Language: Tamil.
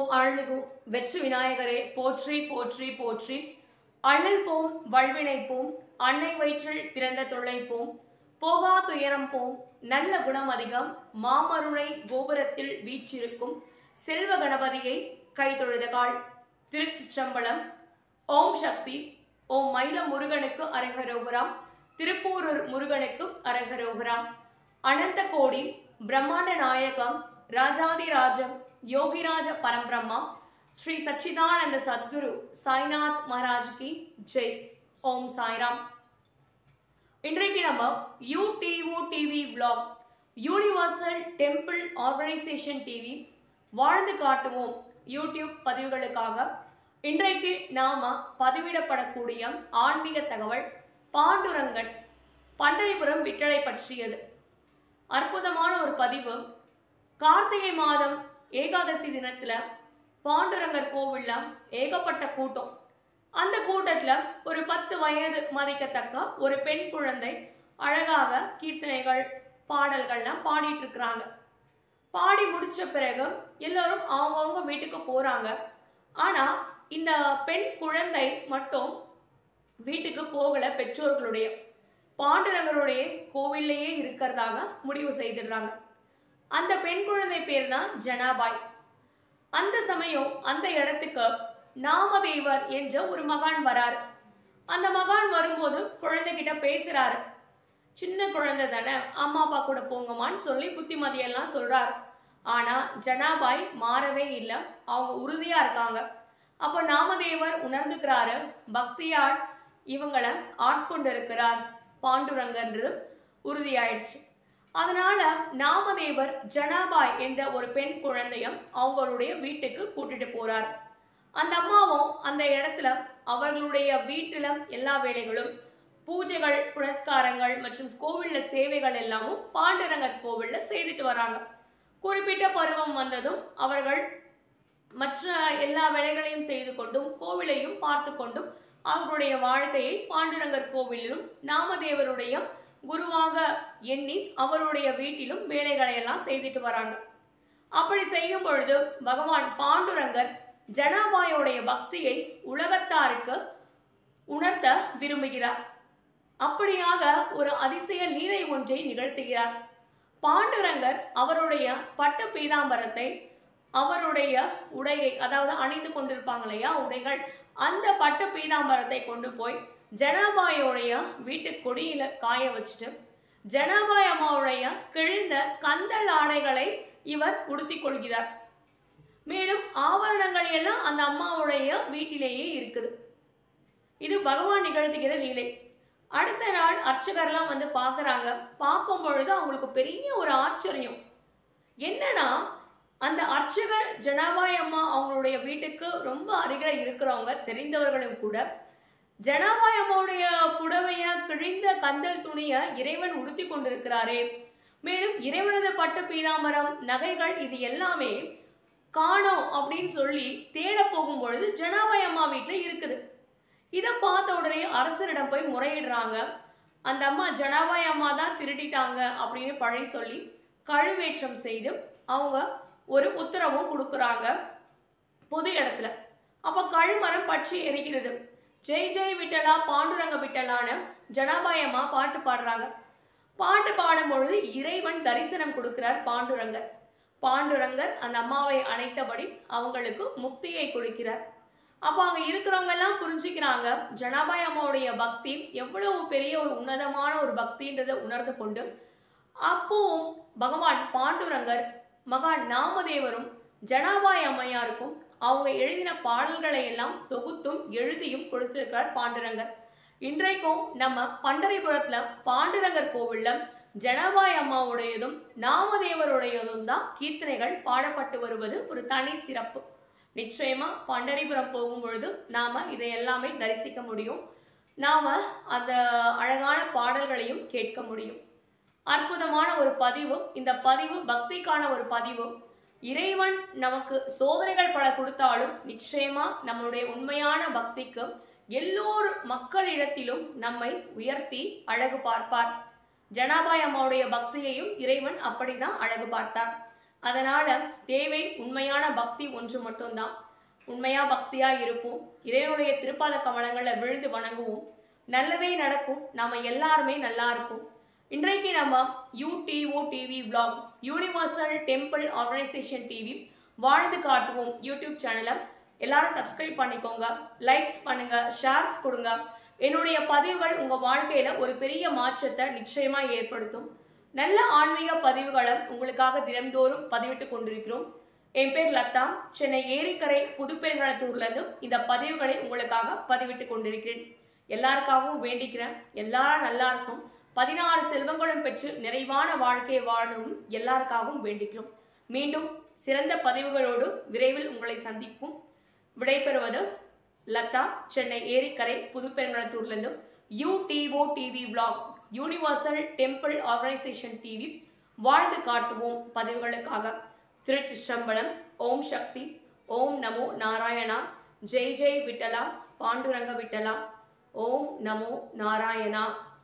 ஓம் அருள்மிகு வெற்றி விநாயகரே போற்றி போற்றி போற்றி அண்ணல் போம் வல்வினை போம் அன்னை வயிற்றில் பிறந்த தொல்லை போம் போகா துயரம் போம் நல்ல குணம் அதிகம் மாமருணை கோபுரத்தில் வீற்றிருக்கும் செல்வ கணபதியை கைதொழுத கால் திருச்சிற்றம்பலம் ஓம் சக்தி ஓம் மயில முருகனுக்கு அரகரோகராம் திருப்பூரூர் முருகனுக்கு அரகரோகராம் அனந்த கோடி பிரம்மாண்ட நாயகம் ராஜாதிராஜம் யோகிராஜ பரம்பிரம்மா ஸ்ரீ சச்சிதானந்த சத்குரு சாய்நாத் மகாராஜ் கி ஜெய் ஓம் சாய்ராம் இன்றைக்கு நம்ம UTO TV vlog universal temple organisation TV வாழ்ந்து காட்டுவோம் யூடியூப் பதிவுகளுக்காக இன்றைக்கு நாம பதிவிடப்படக்கூடிய ஆன்மீக தகவல் பாண்டுரங்கன் பண்டரிபுரம் விட்டலை பற்றியது அற்புதமான ஒரு பதிவு கார்த்திகை மாதம் ஏகாதசி தினத்துல பாண்டுரங்கர் கோவில்ல ஏகப்பட்ட கூட்டம் அந்த கூட்டத்துல ஒரு பத்து வயது மதிக்கத்தக்க ஒரு பெண் குழந்தை அழகாக கீர்த்தனைகள் பாடல்கள்லாம் பாடிட்டு இருக்கிறாங்க பாடி முடிச்ச பிறகு எல்லாரும் அவங்கவுங்க வீட்டுக்கு போறாங்க ஆனா இந்த பெண் குழந்தை மட்டும் வீட்டுக்கு போகல பெற்றோர்களுடைய பாண்டுரங்கருடைய கோவில்லையே இருக்கிறதாக முடிவு செய்திடுறாங்க அந்த பெண் குழந்தை பேர் தான் ஜனாபாய் அந்த சமயம் அந்த இடத்துக்கு நாமதேவர் என்ற ஒரு மகான் வராரு அந்த மகான் வரும்போது குழந்தைகிட்ட பேசுறாரு சின்ன குழந்தை தானே அம்மா அப்பா கூட போங்கம்மான்னு சொல்லி புத்திமதியெல்லாம் சொல்றாரு ஆனா ஜனாபாய் மாறவே இல்லை அவங்க உறுதியா இருக்காங்க அப்போ நாமதேவர் உணர்ந்துக்கிறாரு பக்தியால் இவங்களை ஆட்கொண்டிருக்கிறார் பாண்டுரங்கன்றது உறுதியாயிடுச்சு அதனால நாமதேவர் ஜனாபாய் என்ற ஒரு பெண் குழந்தையும் அவங்களுடைய வீட்டுக்கு கூட்டிட்டு போறார் அந்த அம்மாவும் அந்த இடத்துல அவர்களுடைய வீட்டுல எல்லா வேலைகளும் பூஜைகள் புனஸ்காரங்கள் மற்றும் கோவில்ல சேவைகள் எல்லாமும் பாண்டுரங்கர் கோவில்ல செய்துட்டு வராங்க குறிப்பிட்ட பருவம் வந்ததும் அவர்கள் மற்ற எல்லா வேலைகளையும் செய்து கொண்டும் கோவிலையும் பார்த்து கொண்டும் அவர்களுடைய வாழ்க்கையை பாண்டுரங்கர் கோவிலிலும் நாமதேவருடைய குருவாக எண்ணி அவருடைய வீட்டிலும் வேலைகளை எல்லாம் செய்துட்டு வராங்க அப்படி செய்யும் பொழுது பகவான் பாண்டுரங்கர் ஜனாபாயோடைய பக்தியை உலகத்தாருக்கு உணர்த்த விரும்புகிறார் அப்படியாக ஒரு அதிசய லீலை ஒன்றை நிகழ்த்துகிறார் பாண்டுரங்கர் அவருடைய பட்டு பீதாம்பரத்தை அவருடைய உடையை அதாவது அணிந்து கொண்டிருப்பாங்க இல்லையா உடைகள் அந்த பட்டு பீதாம்பரத்தை கொண்டு போய் ஜனாபாயோடைய வீட்டு கொடியில காய வச்சுட்டு ஜனாபாய் அம்மாவுடைய கிழிந்த கந்தல் ஆடைகளை இவர் உடுத்திக் கொள்கிறார் மேலும் ஆபரணங்கள் எல்லாம் அந்த அம்மாவுடைய வீட்டிலேயே இருக்குது இது பகவான் நிகழ்த்துகிற லீலை அடுத்த நாள் அர்ச்சகர்லாம் வந்து பார்க்கறாங்க பார்க்கும் பொழுது அவங்களுக்கு பெரிய ஒரு ஆச்சரியம் என்னன்னா அந்த அர்ச்சகர் ஜனாபாய் அம்மா அவங்களுடைய வீட்டுக்கு ரொம்ப அருகில் இருக்கிறவங்க தெரிந்தவர்களும் கூட ஜனாபாய் அம்மாவுடைய புடவைய கிழிந்த கந்தல் துணிய இறைவன் உடுத்தி கொண்டிருக்கிறாரே மேலும் இறைவனது பட்டு பீதாம்பரம் நகைகள் இது எல்லாமே காணோம் அப்படின்னு சொல்லி தேட போகும் பொழுது ஜனாபாய் அம்மா வீட்டில் இருக்குது இதை பார்த்த உடனே அரசரிடம் போய் முறையிடுறாங்க அந்த அம்மா ஜனாபாய் அம்மா தான் திருடிட்டாங்க அப்படின்னு பழி சொல்லி கழுவேற்றம் செய்து அவங்க ஒரு உத்தரவும் கொடுக்குறாங்க பொது இடத்துல அப்போ கழுமரம் பற்றி எரிகிறது ஜெய் ஜெய் விட்டலா பாண்டுரங்க விட்டலான்னு ஜனாபாய் அம்மா பாட்டு பாடுறாங்க பாட்டு பாடும் பொழுது இறைவன் தரிசனம் கொடுக்கிறார் பாண்டுரங்கர் பாண்டுரங்கர் அந்த அம்மாவை அணைத்தபடி அவங்களுக்கு முக்தியை கொடுக்கிறார் அப்போ அங்கே இருக்கிறவங்க எல்லாம் புரிஞ்சுக்கிறாங்க ஜனாபாய் அம்மாவுடைய பக்தி எவ்வளவு பெரிய ஒரு உன்னதமான ஒரு பக்தின்றதை உணர்ந்து கொண்டு அப்போவும் பகவான் பாண்டுரங்கர் மகான் நாமதேவரும் ஜனாபாய் அம்மையாருக்கும் அவங்க எழுதின பாடல்களை எல்லாம் தொகுத்தும் எழுதியும் கொடுத்திருக்கிறார் பாண்டுரங்கர் இன்றைக்கும் நம்ம பண்டரிபுரத்துல பாண்டுரங்கர் கோவில்ல ஜனாபாய் அம்மாவுடையதும் நாமதேவருடையதும் தான் கீர்த்தனைகள் பாடப்பட்டு வருவது ஒரு தனி சிறப்பு நிச்சயமா பண்டரிபுரம் போகும் பொழுது நாம இதை எல்லாமே தரிசிக்க முடியும் நாம அந்த அழகான பாடல்களையும் கேட்க முடியும் அற்புதமான ஒரு பதிவு இந்த பதிவு பக்திக்கான ஒரு பதிவு இறைவன் நமக்கு சோதனைகள் பல கொடுத்தாலும் நிச்சயமா நம்மளுடைய உண்மையான பக்திக்கு எல்லோர் மக்களிடத்திலும் நம்மை உயர்த்தி அழகு பார்ப்பார் ஜனாபாய் அம்மாவுடைய பக்தியையும் இறைவன் அப்படிதான் அழகு பார்த்தார் அதனால தேவை உண்மையான பக்தி ஒன்று மட்டும்தான் உண்மையா பக்தியா இருப்போம் இறைவனுடைய திருப்பாத கமலங்களை விழுந்து வணங்குவோம் நல்லதே நடக்கும் நாம எல்லாருமே நல்லா இருப்போம் இன்றைக்கு நம்ம UTO TV vlog universal temple organisation TV வாழ்ந்து காட்டுவோம் யூடியூப் சேனலை எல்லாரும் சப்ஸ்கிரைப் பண்ணிக்கோங்க லைக்ஸ் பண்ணுங்க ஷேர்ஸ் கொடுங்க என்னுடைய பதிவுகள் உங்க வாழ்க்கையில ஒரு பெரிய மாற்றத்தை நிச்சயமா ஏற்படுத்தும் நல்ல ஆன்மீக பதிவுகளை உங்களுக்காக தினந்தோறும் பதிவிட்டு கொண்டிருக்கிறோம் என் பேர் லதா சென்னை ஏரிக்கரை புதுப்பெருங்கலத்தூர்ல இருந்து இந்த பதிவுகளை உங்களுக்காக பதிவிட்டு கொண்டிருக்கிறேன் எல்லாருக்காகவும் வேண்டிக்கிறேன் எல்லாரும் நல்லா இருக்கும் பதினாறு செல்வங்களும் பெற்று நிறைவான வாழ்க்கையை வாழணும் எல்லாருக்காகவும் வேண்டிக்கிறோம் மீண்டும் சிறந்த பதிவுகளோடு விரைவில் உங்களை சந்திப்போம் விடைபெறுவது லதா சென்னை ஏரிக்கரை புதுப்பெருங்கலத்தூர்லேருந்து UTO TV vlog universal temple organisation TV வாழ்ந்து காட்டுவோம் பதிவுகளுக்காக திருச்சிற்றம்பலம் ஓம் சக்தி ஓம் நமோ நாராயணா ஜெய் ஜெய் விட்டலா பாண்டுரங்க விட்டலா ஓம் நமோ நாராயணா